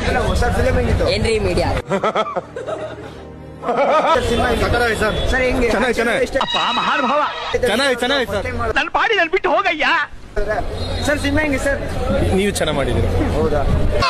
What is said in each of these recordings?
Sir film ಹೆಂಗಿತ್ತು ಏನ್ರಿ media sir cinema ಚೆನ್ನಾಗಿ ಸರ್ ಸರ್ ಹೆಂಗೆ ಚೆನ್ನಾಗಿ, ಚೆನ್ನಾಗಿ. ಇಷ್ಟ- ಚೆನ್ನಾಗಿ ಚೆನ್ನಾಗಿ ಸರ್ ನನ್ನ ಪಾಡಿ ನನ್ ಬಿಟ್ಟು ಹೋಗಯ್ಯ ಸರ್ ಸಿನಿಮಾ ಹೆಂಗೆ ಸರ್ ನೀವು ಚೆನ್ನಾಗಿ ಮಾಡಿದ್ದೀರಿ ಹೌದಾ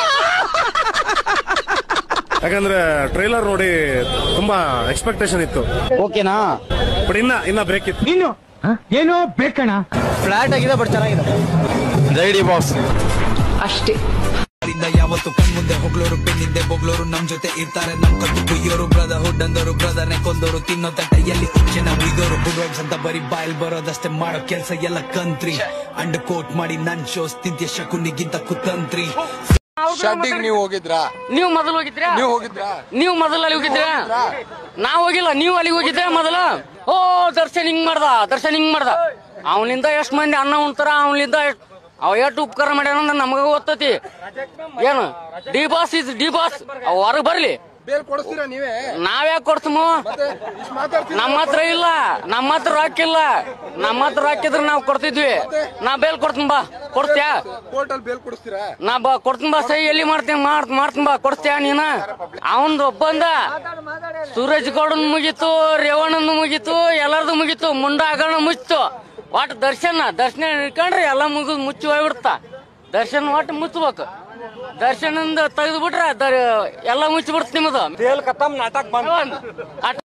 ಯಾಕಂದ್ರೆ ಟ್ರೈಲರ್ ನೋಡಿ ತುಂಬಾ ಎಕ್ಸ್ಪೆಕ್ಟೇಷನ್ ಇತ್ತು ಓಕೆನಾ ಬಟ್ ಇನ್ನ ಇನ್ನ ಬ್ರೇಕ್ ಇತ್ತು ನೀನು ಏನೋ ಬೇಕಣ ಫ್ಲಾಟ್ ಆಗಿದೆ ಬಟ್ ಚೆನ್ನಾಗಿದೆ ಜೈಡಿ ಬಾಸ್ ಅಷ್ಟೇ ರಿಂದ ಯಾವತ್ತು ಕಣ್ಮುಂದೆ ಹೊಗಳೋರು ಬೆನ್ನಿಂದೆ ಬೊಗ್ಳೋರು ನಮ್ ಜೊತೆ ಇರ್ತಾರೆ ನಮ್ ಕತ್ತು ಕುಯ್ಯೋರು ಬ್ರದರ್ಹುಡ್ ಅಂದೋರು ಬ್ರದರ್ನೆ ಕೊಂದೋರು ತಿನ್ನೋ ತಟ್ಟೆಯಲ್ಲಿ ಉಚ್ಚೆನ ಉಯ್ದೋರು ಬುಡೋಗ್ಸ್ ಅಂತ ಬರೀ ಬಾಯಿಲ್ ಬರೋದಷ್ಟೇ ಮಾಡೋ ಕೆಲ್ಸ ಎಲ್ಲ ಕಂತ್ರಿ ಅಂಡ್ ಕೋಟ್ ಮಾಡಿ ನನ್ ಶೋಸ್ ತಿಂತ್ಯ ಶಕುನಿಗಿಂತ ಕುತಂತ್ರಿ ಶಡ್ಡಿಗೆ ನೀವು ಹೋಗಿದ್ರಾ ನೀವು ಮೊದಲು ಹೋಗಿದ್ರಾ ನೀವು ಹೋಗಿದ್ರಾ ನೀವು ಮೊದಲು ಅಲ್ಲಿ ಹೋಗಿದ್ರಾ ನಾವ್ ಹೋಗಿಲ್ಲ ನೀವು ಅಲ್ಲಿಗೆ ಹೋಗಿದ್ರಾ ಮೊದಲು ಓ ದರ್ಶನ್ ಹಿಂಗ್ ಮಾಡ್ದ ದರ್ಶನ್ ಹಿಂಗ್ ಮಾಡ್ದ ಅವನಿಂದ ಎಷ್ಟ್ ಮಂದಿ ಅನ್ನ ಉಣ್ತಾರ ಅವನಿಂದ ಎಷ್ಟ್ ಅವ ಎಷ್ಟು ಉಪಕಾರ ಮಾಡ್ಯಾನ ಅಂತ ನಮಗ ಗೊತ್ತತಿ ಏನು D Boss is D Boss ಅವ ಹೊರಗ್ ಬರ್ಲಿ ಬೇಲ್ ಕೊಡಿಸ್ತೀರಾ ನೀವೇ ನಾವ್ಯಾಕೆ ಕೊಡ್ತಮು ಇಷ್ಟ್ ಮಾತಾಡ್ತೀರಾ ನಮ್ಮ ಹತ್ರ ಇಲ್ಲ ನಮ್ಮ ಹತ್ರ ರೊಕ್ಕ ಇಲ್ಲ ನಮ್ಮ ಹತ್ರ ರೊಕ್ಕ ಇದ್ರೆ ನಾವು ಕೊಡ್ತಿದ್ವಿ ನಾ ಬೇಲ್ ಕೊಡ್ತೀನಿ ಬಾ ಕೊಡ್ತ್ಯಾ ಕೋರ್ಟಲ್ಲಿ ಬೇಲ್ ಕೊಡಿಸ್ತೀರಾ ನಾ ಬಾ ಕೊಡ್ತೀನಿ ಬಾ ಸೈ ಎಲ್ಲಿ ಮಾಡ್ತೀನಿ ಮಾಡ್ ಮಾಡ್ತೀನಿ ಬಾ ಕೊಡ್ತೀಯ ನೀನ ಅವನ್ದು ಒಬ್ಬಂದ ಸೂರಜ್ ಗೌಡನ್ ಮುಗೀತು ರೇವಣ್ಣನ್ ಮುಗೀತು ಎಲ್ಲಾರ್ದು ಮುಗೀತು ಮುಂಡ ಆಗಣ ಮುಚ್ತು ಒಟ್ಟು ದರ್ಶನ ದರ್ಶನ ಇಟ್ಕೊಂಡ್ರೆ ಎಲ್ಲ ಮುಗಿದ್ ಮುಚ್ಚಿ ಹೋಗ್ಬಿಡ್ತ ದರ್ಶನ್ ಒಟ್ಟು ಮುಚ್ಚಬೇಕು ದರ್ಶನಂದ ತೆಗೆದು ಬಿಟ್ರೆ ಎಲ್ಲ ಮುಚ್ಚಿ ಬಿಡ್ತ ನಿಮ್ಮದು ಖತಮ್ ನಾಟಕ ಬಂದ್